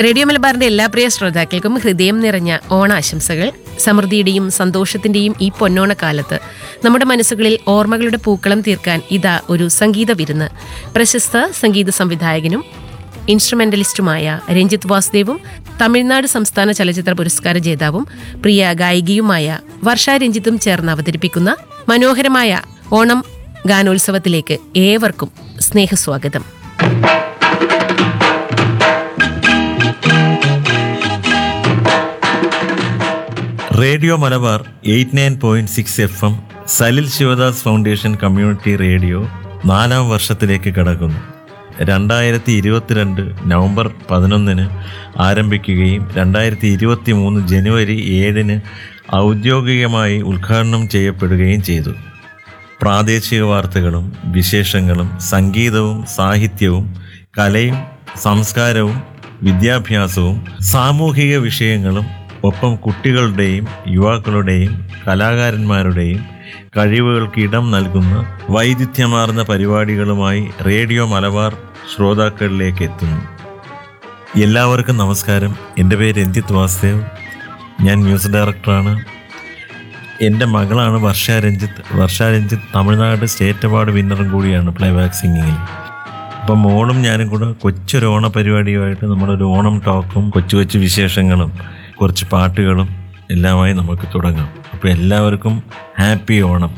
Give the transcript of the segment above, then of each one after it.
radio മലബാറിന്റെ എല്ലാ പ്രിയ ശ്രോതാക്കൾക്കും ഹൃദയം നിറഞ്ഞ ഓണാശംസകൾ സമൃദ്ധിയുടെയും സന്തോഷത്തിന്റെയും ഈ പൊന്നോണക്കാലത്ത് നമ്മുടെ മനസ്സുകളിൽ ഓർമ്മകളുടെ പൂക്കളം തീർക്കാൻ ഇതാ ഒരു സംഗീത വിരുന്ന് പ്രശസ്ത സംഗീത സംവിധായകനും ഇൻസ്ട്രുമെന്റലിസ്റ്റുമായ രഞ്ജിത്ത് വാസുദേവും തമിഴ്നാട് സംസ്ഥാന ചലച്ചിത്ര പുരസ്കാര ജേതാവും പ്രിയ ഗായികയുമായ വർഷ രഞ്ജിത്തും ചേർന്ന് അവതരിപ്പിക്കുന്ന മനോഹരമായ ഓണം ഗാനോത്സവത്തിലേക്ക് ഏവർക്കും സ്നേഹസ്വാഗതം radio Malabar eight nine point six F M Salil Shivadas foundation community radio നാലാം വർഷത്തിലേക്ക് കടക്കുന്നു രണ്ടായിരത്തി ഇരുപത്തിരണ്ട് നവംബർ പതിനൊന്നിന് ആരംഭിക്കുകയും രണ്ടായിരത്തി ഇരുപത്തി മൂന്ന് ജനുവരി ഏഴിന് ഔദ്യോഗികമായി ഉദ്ഘാടനം ചെയ്യപ്പെടുകയും ചെയ്തു പ്രാദേശിക വാർത്തകളും വിശേഷങ്ങളും സംഗീതവും സാഹിത്യവും കലയും സംസ്കാരവും വിദ്യാഭ്യാസവും സാമൂഹിക വിഷയങ്ങളും ഒപ്പം കുട്ടികളുടെയും യുവാക്കളുടെയും കലാകാരന്മാരുടെയും കഴിവുകൾക്ക് ഇടം നൽകുന്ന വൈവിധ്യമാർന്ന പരിപാടികളുമായി റേഡിയോ മലബാർ ശ്രോതാക്കളിലേക്ക് എത്തുന്നു എല്ലാവർക്കും നമസ്കാരം എൻ്റെ പേര് രഞ്ജിത്ത് വാസുദേവ് ഞാൻ മ്യൂസിക് ഡയറക്ടറാണ് എൻ്റെ മകളാണ് വർഷ രഞ്ജിത്ത് വർഷ രഞ്ജിത്ത് തമിഴ്നാട് സ്റ്റേറ്റ് അവാർഡ് വിന്നറും കൂടിയാണ് പ്ലേ ബാക്ക് സിംഗിങ്ങിൽ അപ്പം മോളും ഞാനും കൂടെ കൊച്ചൊരു ഓണ പരിപാടിയുമായിട്ട് നമ്മളൊരു ഓണം ടോക്കും കൊച്ചു കൊച്ചു വിശേഷങ്ങളും കുറച്ച് പാട്ടുകളും എല്ലാമായി നമുക്ക് തുടങ്ങാം അപ്പോൾ എല്ലാവർക്കും ഹാപ്പി ഓണം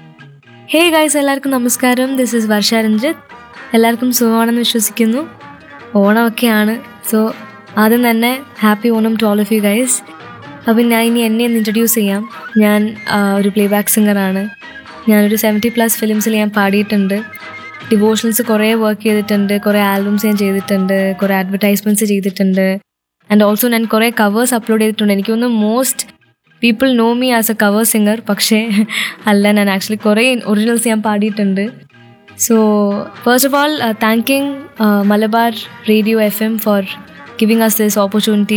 ഹേ ഗൈസ് എല്ലാവർക്കും നമസ്കാരം ദിസ് ഇസ് വർഷ രഞ്ജിത്ത് എല്ലാവർക്കും സുഖമാണെന്ന് വിശ്വസിക്കുന്നു ഓണമൊക്കെയാണ് സോ ആദ്യം തന്നെ happy Onam to all of you guys അപ്പം ഞാൻ ഇനി എന്നെ ഒന്ന് ഇൻട്രൊഡ്യൂസ് ചെയ്യാം ഞാൻ ആ, ഒരു പ്ലേ ബാക്ക് സിംഗറാണ് ഞാനൊരു സെവൻറ്റി പ്ലസ് ഫിലിംസിൽ ഞാൻ പാടിയിട്ടുണ്ട് ഡിവോഷണൽസ് കുറേ വർക്ക് ചെയ്തിട്ടുണ്ട് കുറേ ആൽബംസ് ഞാൻ ചെയ്തിട്ടുണ്ട് കുറേ അഡ്വർടൈസ്മെൻറ്റ്സ് ചെയ്തിട്ടുണ്ട് ആൻഡ് ഓൾസോ ഞാൻ കുറേ കവേഴ്സ് അപ്ലോഡ് ചെയ്തിട്ടുണ്ട് എനിക്ക് തോന്നുന്നു most people know me as a cover singer പക്ഷേ അല്ല ഞാൻ ആക്ച്വലി കുറേ ഒറിജിനൽസ് ഞാൻ പാടിയിട്ടുണ്ട് so first of all thanking Malabar radio F M for giving us this opportunity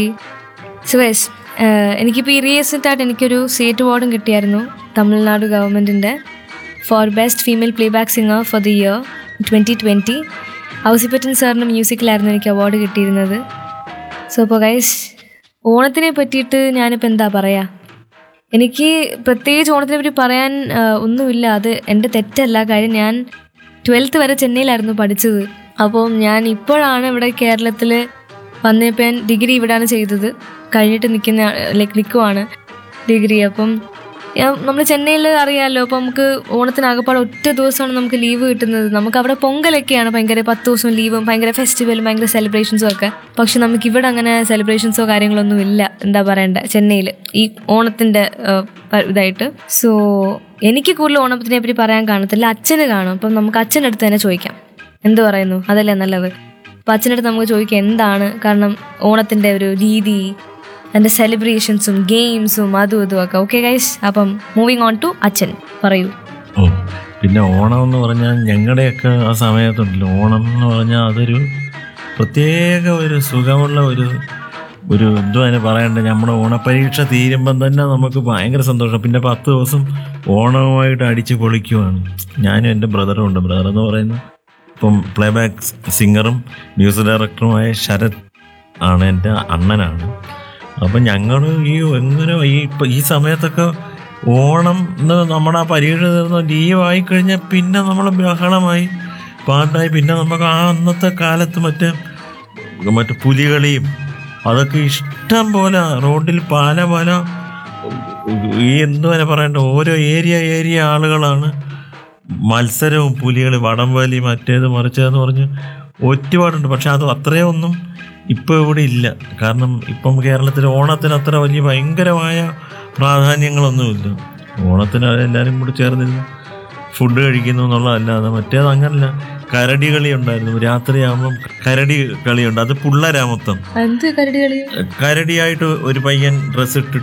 so yes എനിക്കിപ്പോൾ ഈ റീസെൻ്റ് ആയിട്ട് എനിക്കൊരു സ്റ്റേറ്റ് അവാർഡും കിട്ടിയായിരുന്നു തമിഴ്നാട് ഗവൺമെൻറ്റിൻ്റെ for best female play back singer for the year twenty twenty Ouseppachan സാറിന് മ്യൂസിക്കിലായിരുന്നു എനിക്ക് അവാർഡ് കിട്ടിയിരുന്നത് സോ അപ്പോൾ ഗൈസ് ഓണത്തിനെ പറ്റിയിട്ട് ഞാനിപ്പോൾ എന്താ പറയുക എനിക്ക് പ്രത്യേകിച്ച് ഓണത്തിനെ പറ്റി പറയാൻ ആ, ഒന്നുമില്ല അത് എൻ്റെ തെറ്റല്ല കാര്യം ഞാൻ ട്വൽത്ത് വരെ ചെന്നൈയിലായിരുന്നു പഠിച്ചത് അപ്പം ഞാൻ ഇപ്പോഴാണ് ഇവിടെ കേരളത്തിൽ വന്നപ്പോൾ ഞാൻ ഡിഗ്രി ഇവിടെയാണ് ചെയ്തത് കഴിഞ്ഞിട്ട് നിൽക്കുന്ന ലൈക്ക് നിൽക്കുവാണ് ഡിഗ്രി അപ്പം നമ്മൾ ചെന്നൈയിൽ അറിയാമല്ലോ അപ്പോൾ നമുക്ക് ഓണത്തിനാകപ്പാടെ ഒറ്റ ദിവസമാണ് നമുക്ക് ലീവ് കിട്ടുന്നത് നമുക്ക് അവിടെ പൊങ്കലൊക്കെയാണ് ഭയങ്കര പത്ത് ദിവസം ലീവും ഭയങ്കര ഫെസ്റ്റിവലും ഭയങ്കര സെലിബ്രേഷൻസും ഒക്കെ പക്ഷെ നമുക്ക് ഇവിടെ അങ്ങനെ സെലിബ്രേഷൻസോ കാര്യങ്ങളൊന്നും ഇല്ല എന്താ പറയണ്ട ചെന്നൈയിൽ ഈ ഓണത്തിൻ്റെ ഇതായിട്ട് സോ എനിക്ക് കൂടുതൽ ഓണത്തിനെ പറ്റി പറയാൻ കാണത്തില്ല അച്ഛന് കാണും അപ്പം നമുക്ക് അച്ഛൻ്റെ അടുത്ത് തന്നെ ചോദിക്കാം എന്ത് പറയുന്നു അതല്ലേ നല്ലത് അപ്പം അച്ഛൻ്റെ അടുത്ത് നമുക്ക് ചോദിക്കാം എന്താണ് കാരണം ഓണത്തിൻ്റെ ഒരു രീതി അതിൻ്റെ സെലിബ്രേഷൻസും ഗെയിംസും അതും ഇതും ഒക്കെ ഓക്കെ ഗൈസ് അപ്പം മൂവിങ് ഓൺ ടു അച്ഛൻ പറയൂ ഓ പിന്നെ ഓണം എന്ന് പറഞ്ഞാൽ ഞങ്ങളുടെയൊക്കെ ആ സമയത്തുണ്ടല്ലോ ഓണം എന്ന് പറഞ്ഞാൽ അതൊരു പ്രത്യേക ഒരു സുഖമുള്ള ഒരു ഒരു എന്തോ അതിന് പറയണ്ട നമ്മുടെ ഓണപ്പരീക്ഷ തീരുമ്പം തന്നെ നമുക്ക് ഭയങ്കര സന്തോഷം പിന്നെ പത്ത് ദിവസം ഓണവുമായിട്ട് അടിച്ച് പൊളിക്കുവാണ് ഞാനും എൻ്റെ ബ്രദറും ഉണ്ട് ബ്രദർ എന്ന് പറയുന്നത് ഇപ്പം പ്ലേ ബാക്ക് സിംഗറും മ്യൂസിക് ഡയറക്ടറുമായ ശരത് ആണ് എൻ്റെ അണ്ണനാണ് അപ്പം ഞങ്ങൾ ഈ എങ്ങനെ ഈ ഇപ്പം ഈ സമയത്തൊക്കെ ഓണം എന്ന് നമ്മുടെ ആ പരീക്ഷ തീർന്ന് ലീവ് ആയിക്കഴിഞ്ഞാൽ പിന്നെ നമ്മൾ ബഹളമായി പാട്ടായി പിന്നെ നമുക്ക് ആ അന്നത്തെ കാലത്ത് മറ്റേ മറ്റേ പുലികളിയും അതൊക്കെ ഇഷ്ടം പോലെ റോഡിൽ പല പല ഈ എന്തുവരെ പറയണ്ട ഓരോ ഏരിയ ഏരിയ ആളുകളാണ് മത്സരവും പുലികളി വടംവലി മറ്റേത് മറിച്ചതെന്ന് പറഞ്ഞ് ഒരുപാടുണ്ട് പക്ഷെ അത് അത്രയും ഒന്നും ഇപ്പോൾ ഇവിടെ ഇല്ല കാരണം ഇപ്പം കേരളത്തിൽ ഓണത്തിന് അത്ര വലിയ ഭയങ്കരമായ പ്രാധാന്യങ്ങളൊന്നുമില്ല ഓണത്തിന് എല്ലാവരും കൂടി ചേർന്നിരുന്ന് ഫുഡ് കഴിക്കുന്നു എന്നുള്ളതല്ലാതെ മറ്റേത് അങ്ങനല്ല കരടി കളി ഉണ്ടായിരുന്നു രാത്രിയാകുമ്പം കരടി കളിയുണ്ട് അത് പിള്ളേരാ മൊത്തം എന്ത് കരടി കളി കരടിയായിട്ട് ഒരു പയ്യൻ ഡ്രസ്സ് ഇട്ടിട്ട്